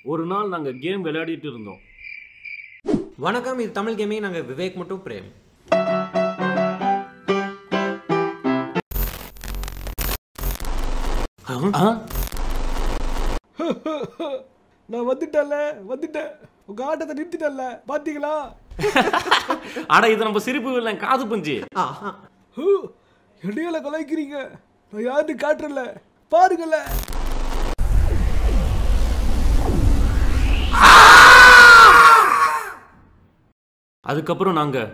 ஒரு நாள் நாங்கள் கேம் விளையாடிட்டு இருந்தோம் வணக்கம் இது தமிழ் கேமிங் நாங்கள் விவேக் மட்டும் பிரேம் ஆ நான் வந்துட்டேன்ல வந்துட்டேன் உங்க ஆட்டத்தை நிறுத்திட்டேன்ல பாத்தீங்களா அட இது நம்ம சிரிப்பு இல்லை காது பஞ்சு ஆஹா ஹூ, என்னையால கலாய்க்கிறீங்க நான் யாருன்னு காட்டுறல பாருங்கல்ல அதுக்கப்புறம் நாங்கள்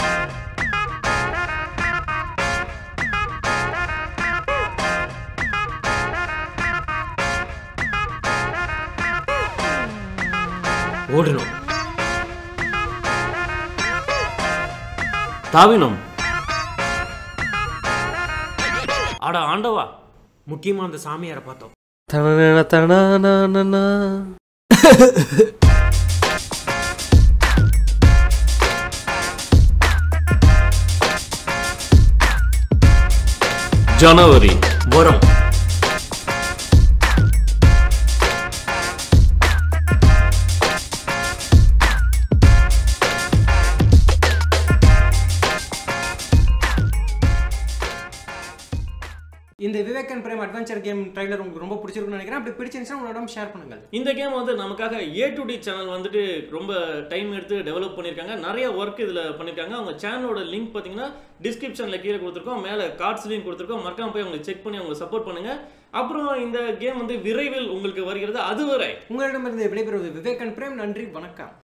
ஓடணும் தாவினோம் அட ஆண்டவா முக்கியமாக அந்த சாமியாரை பார்த்தோம் ஜனவரி வரும் இந்த Vivek and Prem adventure game trailer உங்களுக்கு ரொம்ப பிடிச்சிருக்குன்னு நினைக்கிறேன் அப்படி பிடிச்சிருந்துச்சுன்னா உங்களோட ஷேர் பண்ணுங்கள் இந்த கேம் வந்து நமக்காக ஏ டு டி சேனல் வந்துட்டு ரொம்ப டைம் எடுத்து டெவலப் பண்ணியிருக்காங்க நிறைய ஒர்க் இதில் பண்ணியிருக்காங்க அவங்க சேனலோட லிங்க் பார்த்தீங்கன்னா டிஸ்கிரிப்ஷனில் கீழே கொடுத்துருக்கோம் மேலே கார்ட்ஸ்லையும் கொடுத்துருக்கோம் மறக்காம போய் அவங்களை செக் பண்ணி அவங்க சப்போர்ட் பண்ணுங்க அப்புறம் இந்த கேம் வந்து விரைவில் உங்களுக்கு வருகிறது அதுவரை உங்களிடமிருந்து விடைபெறுவது விவேக் அண்ட் பிரேம் நன்றி வணக்கம்